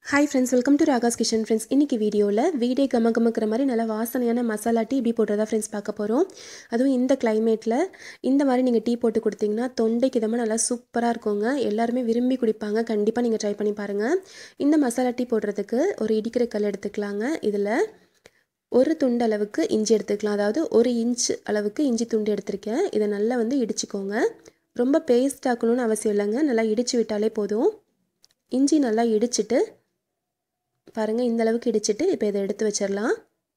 hi friends welcome to Raga's kitchen friends இன்றைக்கி வீடியோவில் வீடே கம கமக்கிற மாதிரி நல்லா வாசனையான மசாலா டீ இப்படி போட்டுறதா ஃப்ரெண்ட்ஸ் பார்க்க போகிறோம் அதுவும் இந்த கிளைமேட்டில் இந்த மாதிரி நீங்கள் டீ போட்டு கொடுத்தீங்கன்னா தொண்டைக்கு இதமாக நல்லா சூப்பராக இருக்குங்க எல்லாருமே விரும்பி குடிப்பாங்க கண்டிப்பாக நீங்கள் ட்ரை பண்ணி பாருங்கள் இந்த மசாலா டீ போடுறதுக்கு ஒரு இடிக்கிற கல் எடுத்துக்கலாங்க இதில் ஒரு துண்டு அளவுக்கு இஞ்சி எடுத்துக்கலாம் அதாவது ஒரு இன்ச் அளவுக்கு இஞ்சி துண்டு எடுத்திருக்கேன் இதை நல்லா வந்து இடிச்சுக்கோங்க ரொம்ப பேஸ்ட் ஆக்கணும்னு அவசியம் இல்லைங்க நல்லா இடித்து விட்டாலே போதும் இஞ்சி நல்லா இடிச்சிட்டு பாருங்கள் இந்த அளவுக்கு இடிச்சிட்டு இப்போ இதை எடுத்து வச்சிடலாம்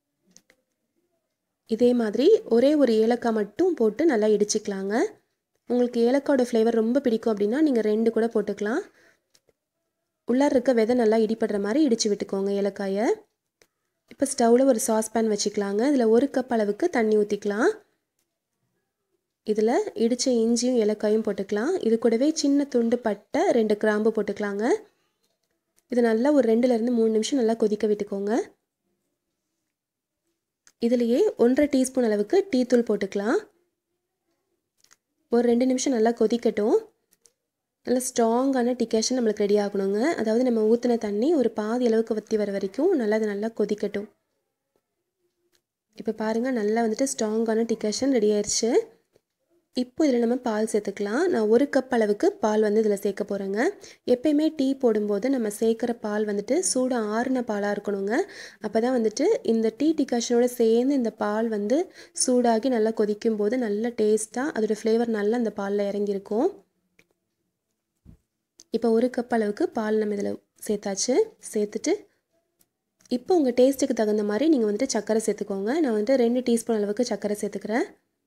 இதே மாதிரி ஒரே ஒரு ஏலக்காய் மட்டும் போட்டு நல்லா இடிச்சிக்கலாங்க உங்களுக்கு ஏலக்காயோட ஃப்ளேவர் ரொம்ப பிடிக்கும் அப்படின்னா நீங்கள் ரெண்டு கூட போட்டுக்கலாம் உள்ளார இருக்க விதை நல்லா இடிப்படுற மாதிரி இடித்து விட்டுக்கோங்க ஏலக்காயை இப்போ ஸ்டவ்வில் ஒரு சாஸ்பேன் வச்சுக்கலாங்க இதில் ஒரு கப் அளவுக்கு தண்ணி ஊற்றிக்கலாம் இதில் இடித்த இஞ்சியும் ஏலக்காயும் போட்டுக்கலாம் இது கூடவே சின்ன துண்டு பட்டை ரெண்டு கிராம்பு போட்டுக்கலாங்க இது நல்லா ஒரு ரெண்டுலேருந்து மூணு நிமிஷம் நல்லா கொதிக்க விட்டுக்கோங்க இதுலேயே ஒன்றரை டீஸ்பூன் அளவுக்கு டீ தூள் போட்டுக்கலாம் ஒரு ரெண்டு நிமிஷம் நல்லா கொதிக்கட்டும் நல்லா ஸ்ட்ராங்கான டிகேஷன் நம்மளுக்கு ரெடி ஆகணுங்க அதாவது நம்ம ஊற்றின தண்ணி ஒரு பாதி அளவுக்கு வற்றி வர வரைக்கும் நல்லா அது நல்லா கொதிக்கட்டும் இப்போ பாருங்கள் நல்லா வந்துட்டு ஸ்ட்ராங்கான டிகேஷன் ரெடி ஆயிடுச்சு இப்போ இதில் நம்ம பால் சேர்த்துக்கலாம் நான் ஒரு கப் அளவுக்கு பால் வந்து இதில் சேர்க்க போகிறேங்க எப்பயுமே டீ போடும்போது நம்ம சேர்க்குற பால் வந்துட்டு சூடு ஆறுன பாலாக இருக்கணுங்க அப்போ தான் வந்துட்டு இந்த டீ டிகாஷனோட சேர்ந்து இந்த பால் வந்து சூடாகி நல்லா கொதிக்கும் போது நல்ல டேஸ்ட்டாக அதோடய ஃப்ளேவர் நல்லா அந்த பாலில் இறங்கியிருக்கும் இப்போ ஒரு கப் அளவுக்கு பால் நம்ம இதில் சேர்த்தாச்சு சேர்த்துட்டு இப்போ உங்கள் டேஸ்ட்டுக்கு தகுந்த மாதிரி நீங்கள் வந்துட்டு சர்க்கரை சேர்த்துக்கோங்க நான் வந்துட்டு ரெண்டு டீஸ்பூன் அளவுக்கு சர்க்கரை சேர்த்துக்கிறேன்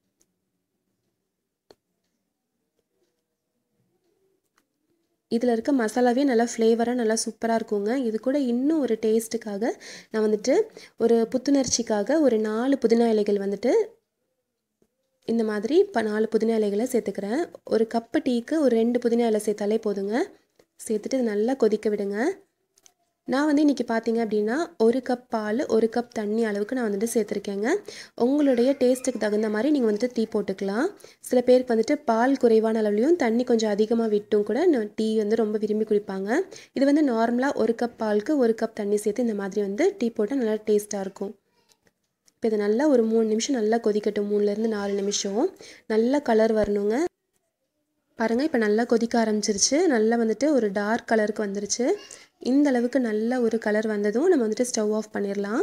இதில் இருக்க மசாலாவே நல்லா ஃப்ளேவராக நல்லா சூப்பராக இருக்குங்க இது கூட இன்னும் ஒரு டேஸ்ட்டுக்காக நான் வந்துட்டு ஒரு புத்துணர்ச்சிக்காக ஒரு நாலு புதினா இலைகள் வந்துட்டு இந்த மாதிரி இப்போ நாலு புதினா இலைகளை சேர்த்துக்கிறேன் ஒரு கப்பு டீக்கு ஒரு ரெண்டு புதினா இலை சேர்த்தாலே போதுங்க சேர்த்துட்டு இது நல்லா கொதிக்க விடுங்க நான் வந்து இன்றைக்கி பார்த்தீங்க அப்படின்னா ஒரு கப் பால் ஒரு கப் தண்ணி அளவுக்கு நான் வந்துட்டு சேர்த்துருக்கேங்க உங்களுடைய டேஸ்ட்டுக்கு தகுந்த மாதிரி நீங்கள் வந்துட்டு டீ போட்டுக்கலாம் சில பேருக்கு வந்துட்டு பால் குறைவான அளவுலையும் தண்ணி கொஞ்சம் அதிகமாக விட்டும் கூட டீ வந்து ரொம்ப விரும்பி குடிப்பாங்க இது வந்து நார்மலாக ஒரு கப் பாலுக்கு ஒரு கப் தண்ணி சேர்த்து இந்த மாதிரி வந்து டீ போட்டால் நல்லா டேஸ்ட்டாக இருக்கும் இப்போ இது நல்லா ஒரு மூணு நிமிஷம் நல்லா கொதிக்கட்டும் மூணுலேருந்து நாலு நிமிஷம் நல்லா கலர் வரணுங்க பாருங்கள் இப்போ நல்லா கொதிக்க ஆரம்பிச்சிருச்சு நல்லா வந்துட்டு ஒரு டார்க் கலருக்கு வந்துருச்சு இந்த அளவுக்கு நல்ல ஒரு கலர் வந்ததும் நம்ம வந்துட்டு ஸ்டவ் ஆஃப் பண்ணிடலாம்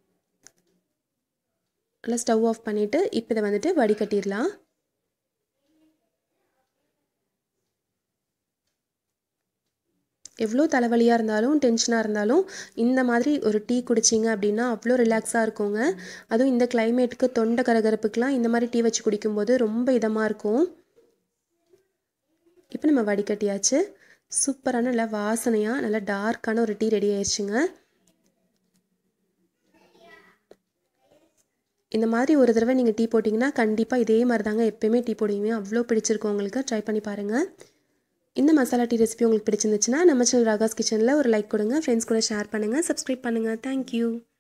நல்லா ஸ்டவ் ஆஃப் பண்ணிவிட்டு இப்போ இதை வந்துட்டு வடிகட்டிடலாம் எவ்வளோ தலைவலியாக இருந்தாலும் டென்ஷனாக இருந்தாலும் இந்த மாதிரி ஒரு டீ குடிச்சிங்க அப்படின்னா அவ்வளோ ரிலாக்ஸாக இருக்குங்க அதுவும் இந்த கிளைமேட்டுக்கு தொண்டை கரகரப்புக்கெலாம் இந்த மாதிரி டீ வச்சு குடிக்கும்போது ரொம்ப இதமாக இருக்கும் இப்போ நம்ம வடிகட்டியாச்சு சூப்பரான நல்லா வாசனையாக நல்லா டார்க்கான ஒரு டீ ரெடி ஆயிடுச்சுங்க இந்த மாதிரி ஒரு தடவை நீங்கள் டீ போட்டிங்கன்னா கண்டிப்பாக இதே மாதிரி தாங்க எப்போயுமே டீ போடுவீங்க அவ்வளோ பிடிச்சிருக்கும் உங்களுக்கு ட்ரை பண்ணி பாருங்கள் இந்த மசாலா டீ ரெசிபி உங்களுக்கு பிடிச்சிருந்துச்சுன்னா நம்ம சேனல் ராகாஸ் கிச்சனில் ஒரு லைக் கொடுங்க ஃப்ரெண்ட்ஸ் கூட ஷேர் பண்ணுங்கள் சப்ஸ்கிரைப் பண்ணுங்கள் தேங்க்யூ